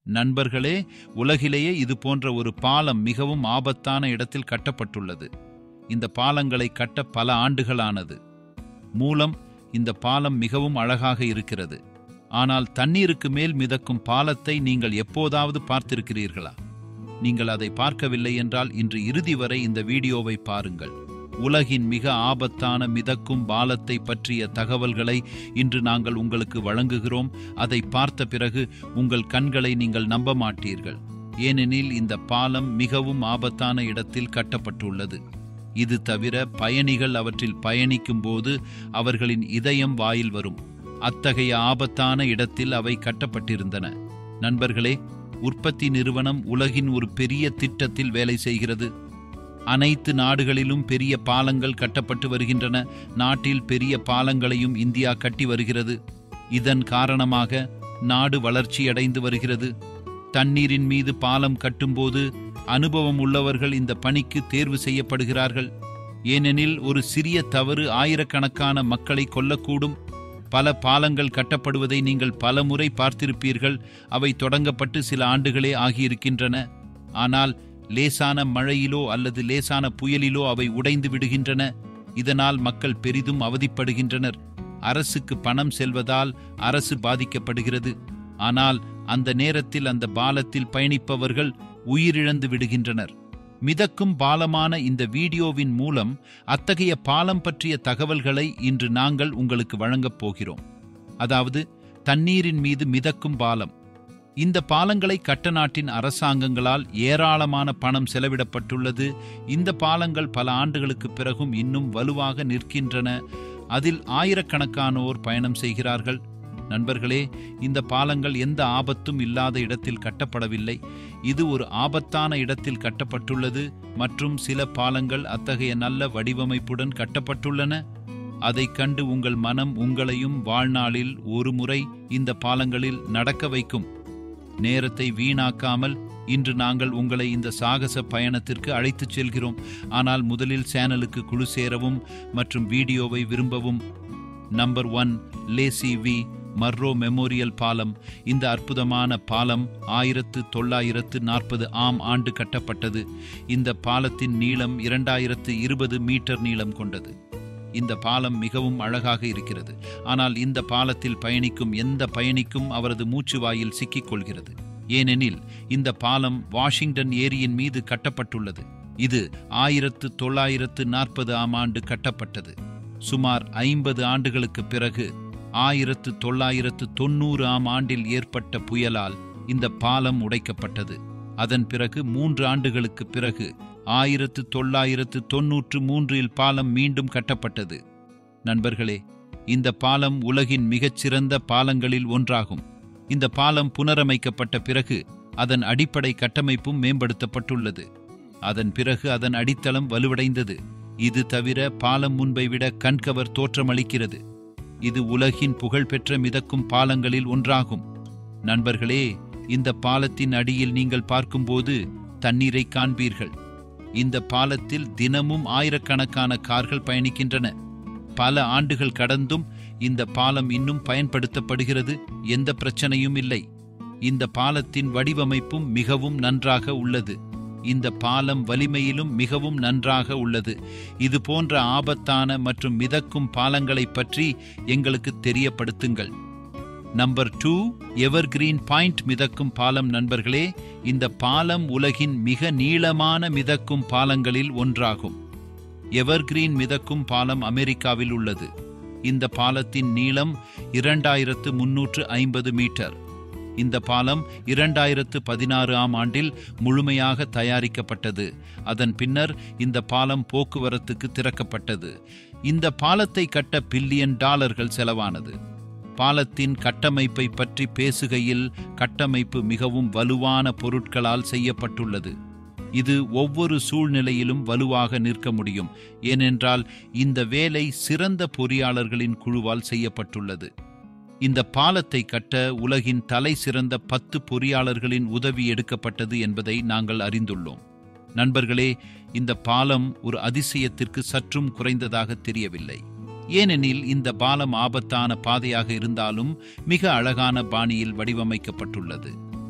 நண்பர்களே உலகிலேயே இது போன்ற ஒரு பாலம் மிகவும் ஆபத்தான இடத்தில் கட்டப்பட்டுள்ளது இந்த பாலங்களை கட்ட பல ஆண்டுகளானது மூலம் இந்த பாலம் மிகவும் அழகாக இருக்கிறது ஆனால் தண்ணீருக்கு மேல் மிதக்கும் பாலத்தை நீங்கள் எப்போதாவது பார்த்திருக்கிறீர்களா நீங்கள் அதை பார்க்கவில்லை என்றால் இன்று இறுதி வரை இந்த வீடியோவை பாருங்கள் உலகின் மிக ஆபத்தான மிதக்கும் பாலத்தை பற்றிய தகவல்களை இன்று நாங்கள் உங்களுக்கு வழங்குகிறோம் அதை பார்த்த பிறகு உங்கள் கண்களை நீங்கள் நம்ப மாட்டீர்கள் ஏனெனில் இந்த பாலம் மிகவும் ஆபத்தான இடத்தில் கட்டப்பட்டுள்ளது இது தவிர பயணிகள் அவற்றில் பயணிக்கும் போது அவர்களின் இதயம் வாயில் வரும் அத்தகைய ஆபத்தான இடத்தில் அவை கட்டப்பட்டிருந்தன நண்பர்களே உற்பத்தி நிறுவனம் உலகின் ஒரு பெரிய திட்டத்தில் வேலை செய்கிறது அனைத்து நாடுகளிலும் பெரிய பாலங்கள் கட்டப்பட்டு வருகின்றன நாட்டில் பெரிய பாலங்களையும் இந்தியா கட்டி வருகிறது இதன் காரணமாக நாடு வளர்ச்சியடைந்து வருகிறது தண்ணீரின் மீது பாலம் கட்டும்போது அனுபவம் உள்ளவர்கள் இந்த பணிக்கு தேர்வு செய்யப்படுகிறார்கள் ஏனெனில் ஒரு சிறிய தவறு ஆயிரக்கணக்கான மக்களை கொல்லக்கூடும் பல பாலங்கள் கட்டப்படுவதை நீங்கள் பல முறை பார்த்திருப்பீர்கள் அவை தொடங்கப்பட்டு சில ஆண்டுகளே ஆகியிருக்கின்றன ஆனால் லேசான மழையிலோ அல்லது லேசான புயலிலோ அவை உடைந்து விடுகின்றன இதனால் மக்கள் பெரிதும் அவதிப்படுகின்றனர் அரசுக்கு பணம் செல்வதால் அரசு பாதிக்கப்படுகிறது ஆனால் அந்த நேரத்தில் அந்த பாலத்தில் பயணிப்பவர்கள் உயிரிழந்து விடுகின்றனர் மிதக்கும் பாலமான இந்த வீடியோவின் மூலம் அத்தகைய பாலம் பற்றிய தகவல்களை இன்று நாங்கள் உங்களுக்கு வழங்கப் போகிறோம் அதாவது தண்ணீரின் மீது மிதக்கும் பாலம் இந்த பாலங்களை கட்ட நாட்டின் அரசாங்கங்களால் ஏராளமான பணம் செலவிடப்பட்டுள்ளது இந்த பாலங்கள் பல ஆண்டுகளுக்கு பிறகும் இன்னும் வலுவாக நிற்கின்றன அதில் ஆயிரக்கணக்கானோர் பயணம் செய்கிறார்கள் நண்பர்களே இந்த பாலங்கள் எந்த ஆபத்தும் இல்லாத இடத்தில் கட்டப்படவில்லை இது ஒரு ஆபத்தான இடத்தில் கட்டப்பட்டுள்ளது மற்றும் சில பாலங்கள் அத்தகைய நல்ல வடிவமைப்புடன் கட்டப்பட்டுள்ளன அதைக் கண்டு உங்கள் மனம் உங்களையும் வாழ்நாளில் ஒரு முறை இந்த பாலங்களில் நடக்க வைக்கும் நேரத்தை வீணாக்காமல் இன்று நாங்கள் உங்களை இந்த சாகச பயணத்திற்கு அழைத்துச் செல்கிறோம் ஆனால் முதலில் சேனலுக்கு குழு சேரவும் மற்றும் வீடியோவை விரும்பவும் number one Lacey V Murrow memorial பாலம் இந்த அற்புதமான பாலம் ஆயிரத்து தொள்ளாயிரத்து நாற்பது ஆம் ஆண்டு கட்டப்பட்டது இந்த பாலத்தின் நீளம் இரண்டாயிரத்து இருபது மீட்டர் நீளம் கொண்டது இந்த பாலம் மிகவும் அழகாக இருக்கிறது ஆனால் இந்த பாலத்தில் பயணிக்கும் எந்த பயணிக்கும் அவரது மூச்சு வாயில் சிக்கிக் கொள்கிறது ஏனெனில் இந்த பாலம் வாஷிங்டன் ஏரியின் மீது கட்டப்பட்டுள்ளது இது ஆயிரத்து தொள்ளாயிரத்து நாற்பது ஆம் ஆண்டு கட்டப்பட்டது சுமார் ஐம்பது ஆண்டுகளுக்கு பிறகு ஆயிரத்து தொள்ளாயிரத்து தொண்ணூறு ஆம் ஆண்டில் ஏற்பட்ட புயலால் இந்த பாலம் உடைக்கப்பட்டது அதன் பிறகு மூன்று ஆண்டுகளுக்கு பிறகு ஆயிரத்து தொள்ளாயிரத்து தொன்னூற்று மூன்றில் பாலம் மீண்டும் கட்டப்பட்டது நண்பர்களே இந்த பாலம் உலகின் மிகச்சிறந்த பாலங்களில் ஒன்றாகும் இந்த பாலம் புனரமைக்கப்பட்ட பிறகு அதன் அடிப்படை கட்டமைப்பும் மேம்படுத்தப்பட்டுள்ளது அதன் பிறகு அதன் அடித்தளம் வலுவடைந்தது இது தவிர பாலம் முன்பை விட கண்கவர் தோற்றமளிக்கிறது இது உலகின் புகழ்பெற்ற மிதக்கும் பாலங்களில் ஒன்றாகும் நண்பர்களே இந்த பாலத்தின் அடியில் நீங்கள் பார்க்கும்போது தண்ணீரை காண்பீர்கள் இந்த பாலத்தில் தினமும் ஆயிரக்கணக்கான கார்கள் பயணிக்கின்றன பல ஆண்டுகள் கடந்தும் இந்த பாலம் இன்னும் பயன்படுத்தப்படுகிறது எந்த பிரச்சனையும் இல்லை இந்த பாலத்தின் வடிவமைப்பும் மிகவும் நன்றாக உள்ளது இந்த பாலம் வலிமையிலும் மிகவும் நன்றாக உள்ளது இது போன்ற ஆபத்தான மற்றும் மிதக்கும் பாலங்களைப் பற்றி எங்களுக்கு தெரியப்படுத்துங்கள் நம்பர் டூ எவர்கிரீன் பாயிண்ட் மிதக்கும் பாலம் நண்பர்களே இந்த பாலம் உலகின் மிக நீளமான மிதக்கும் பாலங்களில் ஒன்றாகும் எவர்கிரீன் மிதக்கும் பாலம் அமெரிக்காவில் உள்ளது இந்த பாலத்தின் நீளம் இரண்டாயிரத்து முன்னூற்று ஐம்பது மீட்டர் இந்த பாலம் இரண்டாயிரத்து பதினாறு ஆம் ஆண்டில் முழுமையாக தயாரிக்கப்பட்டது அதன் பின்னர் இந்த பாலம் போக்குவரத்துக்கு திறக்கப்பட்டது இந்த பாலத்தை கட்ட பில்லியன் டாலர்கள் செலவானது பாலத்தின் கட்டமைப்பை பற்றி பேசுகையில் கட்டமைப்பு மிகவும் வலுவான பொருட்களால் செய்யப்பட்டுள்ளது இது ஒவ்வொரு சூழ்நிலையிலும் வலுவாக நிற்க முடியும் ஏனென்றால் இந்த வேலை சிறந்த பொறியாளர்களின் குழுவால் செய்யப்பட்டுள்ளது இந்த பாலத்தை கட்ட உலகின் தலை சிறந்த பத்து பொறியாளர்களின் உதவி எடுக்கப்பட்டது என்பதை நாங்கள் அறிந்துள்ளோம் நண்பர்களே இந்த பாலம் ஒரு அதிசயத்திற்கு சற்றும் குறைந்ததாக தெரியவில்லை ஏனெனில் இந்த பாலம் ஆபத்தான பாதையாக இருந்தாலும் மிக அழகான பாணியில் வடிவமைக்கப்பட்டுள்ளது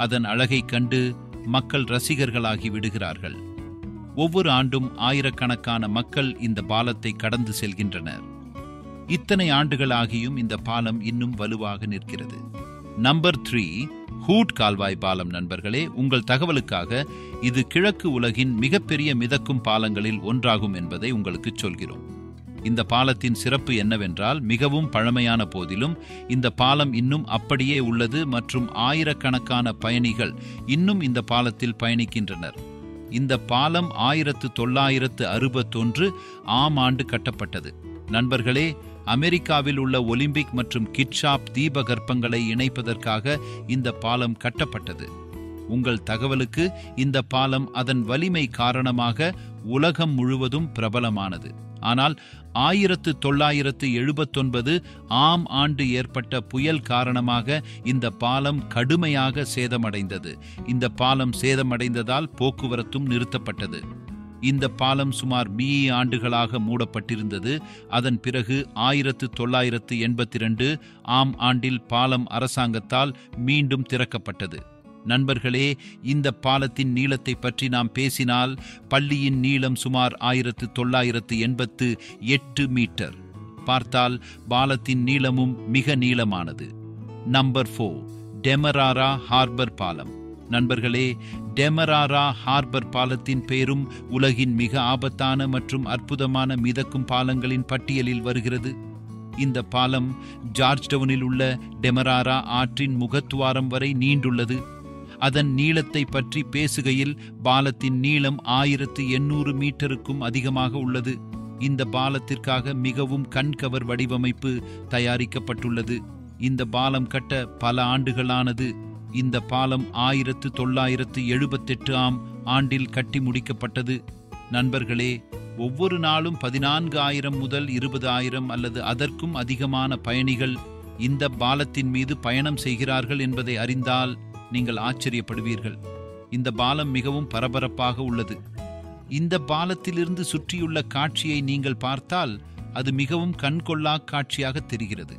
அதன் அழகைக் கண்டு மக்கள் ரசிகர்களாகி விடுகிறார்கள் ஒவ்வொரு ஆண்டும் ஆயிரக்கணக்கான மக்கள் இந்த பாலத்தை கடந்து செல்கின்றனர் இத்தனை ஆண்டுகள் ஆகியும் இந்த பாலம் இன்னும் வலுவாக நிற்கிறது நம்பர் த்ரீ ஹூட் கால்வாய் பாலம் நண்பர்களே உங்கள் தகவலுக்காக இது கிழக்கு உலகின் மிகப்பெரிய மிதக்கும் பாலங்களில் ஒன்றாகும் என்பதை உங்களுக்கு சொல்கிறோம் இந்த பாலத்தின் சிறப்பு என்னவென்றால் மிகவும் பழமையான போதிலும் இந்த பாலம் இன்னும் அப்படியே உள்ளது மற்றும் ஆயிரக்கணக்கான பயணிகள் இன்னும் இந்த பாலத்தில் பயணிக்கின்றனர் இந்த பாலம் ஆயிரத்து தொள்ளாயிரத்து அறுபத்தொன்று ஆம் ஆண்டு கட்டப்பட்டது நண்பர்களே அமெரிக்காவில் உள்ள ஒலிம்பிக் மற்றும் கிட்ஷாப் தீபகற்பங்களை இணைப்பதற்காக இந்த பாலம் கட்டப்பட்டது உங்கள் தகவலுக்கு இந்த பாலம் அதன் வலிமை காரணமாக உலகம் முழுவதும் பிரபலமானது ஆனால் ஆயிரத்து தொள்ளாயிரத்து எழுபத்தொன்பது ஆம் ஆண்டு ஏற்பட்ட புயல் காரணமாக இந்த பாலம் கடுமையாக சேதமடைந்தது இந்த பாலம் சேதமடைந்ததால் போக்குவரத்தும் நிறுத்தப்பட்டது இந்த பாலம் சுமார் மீ ஆண்டுகளாக மூடப்பட்டிருந்தது அதன் பிறகு ஆயிரத்து தொள்ளாயிரத்து எண்பத்தி ரெண்டு ஆம் ஆண்டில் பாலம் அரசாங்கத்தால் மீண்டும் திறக்கப்பட்டது நண்பர்களே இந்த பாலத்தின் நீளத்தை பற்றி நாம் பேசினால் பள்ளியின் நீளம் சுமார் ஆயிரத்து தொள்ளாயிரத்து எண்பத்து எட்டு மீட்டர் பார்த்தால் பாலத்தின் நீளமும் மிக நீளமானது நம்பர் ஃபோர் டெமராரா ஹார்பர் பாலம் நண்பர்களே டெமராரா ஹார்பர் பாலத்தின் பெயரும் உலகின் மிக ஆபத்தான மற்றும் அற்புதமான மிதக்கும் பாலங்களின் பட்டியலில் வருகிறது இந்த பாலம் ஜார்ஜ் டவுனில் உள்ள டெமராரா ஆற்றின் முகத்துவாரம் வரை நீண்டுள்ளது அதன் நீளத்தை பற்றி பேசுகையில் பாலத்தின் நீளம் ஆயிரத்து எண்ணூறு மீட்டருக்கும் அதிகமாக உள்ளது இந்த பாலத்திற்காக மிகவும் கண்கவர் வடிவமைப்பு தயாரிக்கப்பட்டுள்ளது இந்த பாலம் கட்ட பல ஆண்டுகளானது இந்த பாலம் ஆயிரத்து தொள்ளாயிரத்து எழுபத்தெட்டு ஆம் ஆண்டில் கட்டி முடிக்கப்பட்டது நண்பர்களே ஒவ்வொரு நாளும் பதினான்கு ஆயிரம் முதல் இருபது ஆயிரம் அல்லது அதற்கும் அதிகமான பயணிகள் இந்த பாலத்தின் மீது பயணம் செய்கிறார்கள் என்பதை அறிந்தால் நீங்கள் ஆச்சரியப்படுவீர்கள் இந்த பாலம் மிகவும் பரபரப்பாக உள்ளது இந்த பாலத்திலிருந்து சுற்றியுள்ள காட்சியை நீங்கள் பார்த்தால் அது மிகவும் கண்கொள்ளா காட்சியாக தெரிகிறது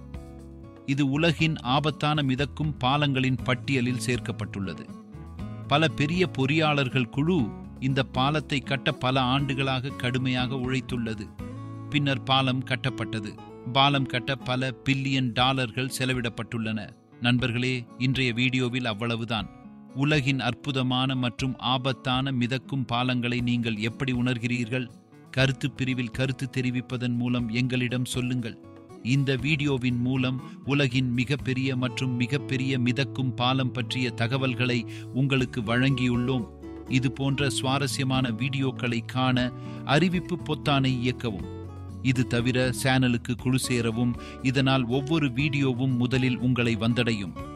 இது உலகின் ஆபத்தான மிதக்கும் பாலங்களின் பட்டியலில் சேர்க்கப்பட்டுள்ளது பல பெரிய பொறியாளர்கள் குழு இந்த பாலத்தை கட்ட பல ஆண்டுகளாக கடுமையாக உழைத்துள்ளது பின்னர் பாலம் கட்டப்பட்டது பாலம் கட்ட பல பில்லியன் டாலர்கள் செலவிடப்பட்டுள்ளன நண்பர்களே இன்றைய வீடியோவில் அவ்வளவுதான் உலகின் அற்புதமான மற்றும் ஆபத்தான மிதக்கும் பாலங்களை நீங்கள் எப்படி உணர்கிறீர்கள் கருத்து பிரிவில் கருத்து தெரிவிப்பதன் மூலம் எங்களிடம் சொல்லுங்கள் இந்த வீடியோவின் மூலம் உலகின் மிகப்பெரிய மற்றும் மிகப்பெரிய மிதக்கும் பாலம் பற்றிய தகவல்களை உங்களுக்கு வழங்கியுள்ளோம் இது போன்ற சுவாரஸ்யமான வீடியோக்களை காண அறிவிப்பு பொத்தானை இயக்கவும் இது தவிர சேனலுக்கு குழு சேரவும் இதனால் ஒவ்வொரு வீடியோவும் முதலில் உங்களை வந்தடையும்